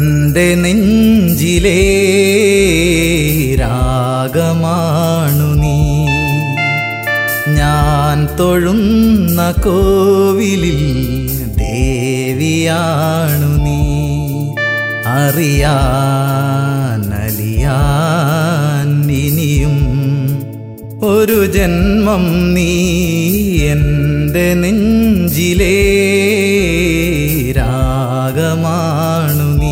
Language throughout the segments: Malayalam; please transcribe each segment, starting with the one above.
എൻ്റെ നെഞ്ചിലേ രാഗമാണു നീ ഞാൻ തൊഴുന്ന കോവിലിൽ ദേവിയാണു നീ അറിയാനലിയാൻ ഇനിയും ഒരു ജന്മം നീ എൻ്റെ നെഞ്ചിലേ രാഗമാണു നീ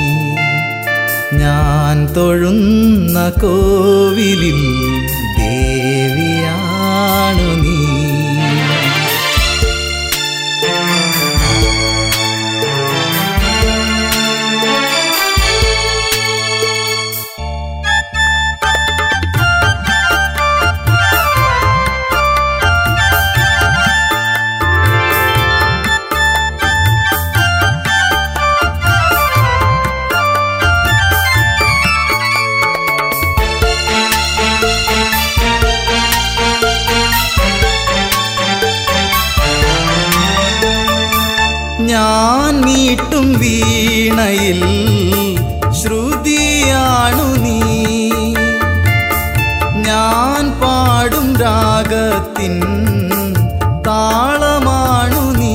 ഞാൻ തൊഴുന്ന കോവിലിൽ ദേവിയാണു നീ ഞാൻ മീട്ടും വീണയിൽ ശ്രുതിയാണു നീ ഞാൻ പാടും രാഗത്തിൻ താളമാണു നീ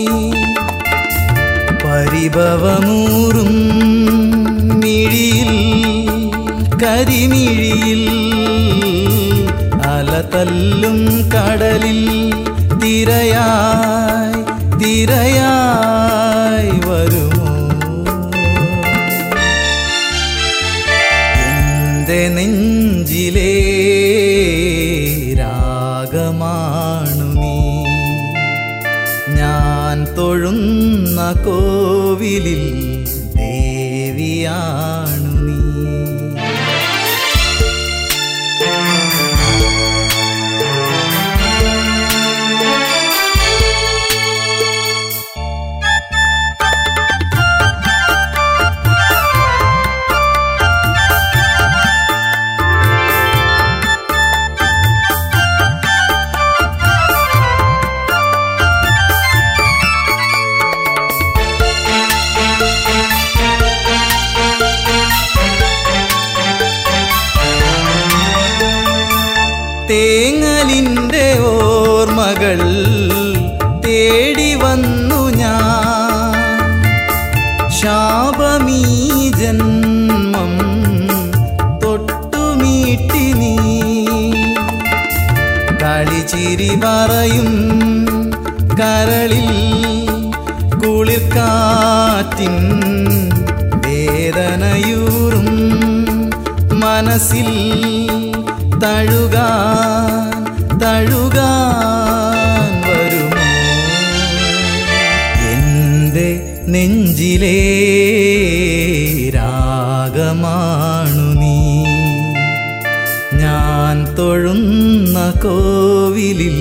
പരിഭവമൂറും മിഴിയിൽ കരിമിഴിയിൽ അലതല്ലും കടലിൽ തിരയായി തിരയായി വരുമോ എൻ്റെ നെഞ്ചിലേ രാഗമാണു നീ ഞാൻ തൊഴുന്ന കോവിലിൽ ദേവിയാണു നീ തേങ്ങലിൻ്റെ ഓർമ്മകൾ തേടി വന്നു ഞാൻ ശാപമീ ജന്മം തൊട്ടുമീട്ടി നീ കളിച്ചിരി പറയും കരളിൽ കുളിർക്കാറ്റിൻ വേദനയൂറും മനസ്സിൽ തഴുകാൻ തഴുകാൻ വരുമോ എൻ്റെ നെഞ്ചിലേ രാഗമാണു നീ ഞാൻ തൊഴുന്ന കോവിലിൽ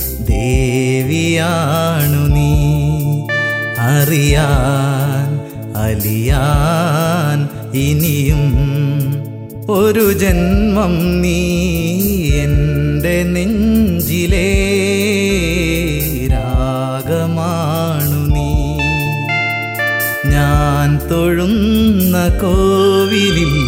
ദേവിയാണു നീ അറിയാൻ അലിയാൻ ഇനിയും ഒരു ജന്മം നീ എൻ്റെ നെഞ്ചിലേ രാഗമാണു നീ ഞാൻ തൊഴുന്ന കോവിലിൽ